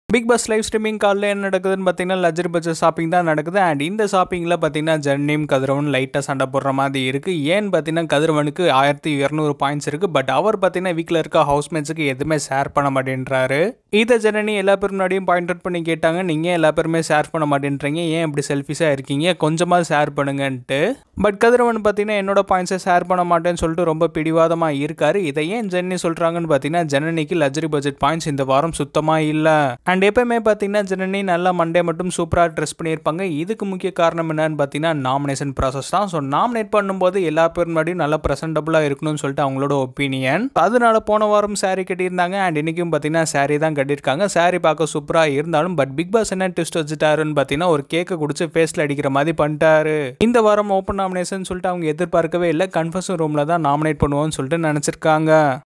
big pass live streaming காலில் என்ன நடக்குதுன்னு பார்த்தீங்கன்னா லக்ஸரி பட்ஜெட் ஷாப்பிங் தான் நடக்குது அண்ட் இந்த ஷாப்பிங்கில் பார்த்தீங்கன்னா ஜென்னியும் கதிரவன் லைட்டாக சண்டை போடுற மாதிரி இருக்குது ஏன்னு பார்த்தீங்கன்னா கதிரவனுக்கு ஆயிரத்தி இரநூறு பாயிண்ட்ஸ் இருக்குது பட் அவர் பார்த்தீங்கன்னா வீட்டில் இருக்க ஹவுஸ்மேட்ஸுக்கு எதுவுமே ஷேர் பண்ண மாட்டேன்றாரு இதை ஜனனி எல்லா பேர் முன்னாடியும் பாயிண்ட் அவுட் பண்ணி கேட்டாங்க நீங்கள் எல்லா பேருமே ஷேர் பண்ண மாட்டேன்றீங்க ஏன் இப்படி செல்ஃபிஷாக இருக்கீங்க கொஞ்சமாக ஷேர் பண்ணுங்கன்ட்டு பட் கதிரவன் பார்த்தீங்கன்னா என்னோட பாயிண்ட்ஸை ஷேர் பண்ண மாட்டேன்னு சொல்லிட்டு ரொம்ப பிடிவாதமாக இருக்காரு இதை ஏன் ஜென்னி சொல்கிறாங்கன்னு பார்த்தீங்கன்னா ஜனனிக்கு லக்ஸரி பட்ஜெட் பாயிண்ட்ஸ் இந்த வாரம் சுத்தமாக இல்லை அண்ட் எப்பயுமே பார்த்தீங்கன்னா ஜனனி நல்லா மண்டே மட்டும் சூப்பராக ட்ரெஸ் பண்ணியிருப்பாங்க இதுக்கு முக்கிய காரணம் என்னன்னு பார்த்தீங்கன்னா நாமினேஷன் ப்ராசஸ் தான் ஸோ நாமினேட் பண்ணும்போது எல்லா பேர் முன்னாடியும் நல்லா ப்ரெசென்டபுளாக இருக்கணும்னு சொல்லிட்டு அவங்களோட ஒப்பீனியன் அதனால போன வாரம் saree கட்டியிருந்தாங்க அண்ட் இன்றைக்கும் பார்த்தீங்கன்னா saree தான் கட்டியிருக்காங்க saree பார்க்க சூப்பராக இருந்தாலும் பட் பிக் பாஸ் என்ன ட்விஸ்ட் வச்சுட்டாருன்னு பார்த்தீங்கன்னா ஒரு கேக்கை குடிச்சு ஃபேஸில் அடிக்கிற மாதிரி பண்ணிட்டாரு இந்த வாரம் ஓப்பன் நாமினேஷன் சொல்லிட்டு அவங்க எதிர்பார்க்கவே இல்லை கன்ஃபர்ஷன் ரூமில் தான் நாமினேட் பண்ணுவோம்னு சொல்லிட்டு நினச்சிருக்காங்க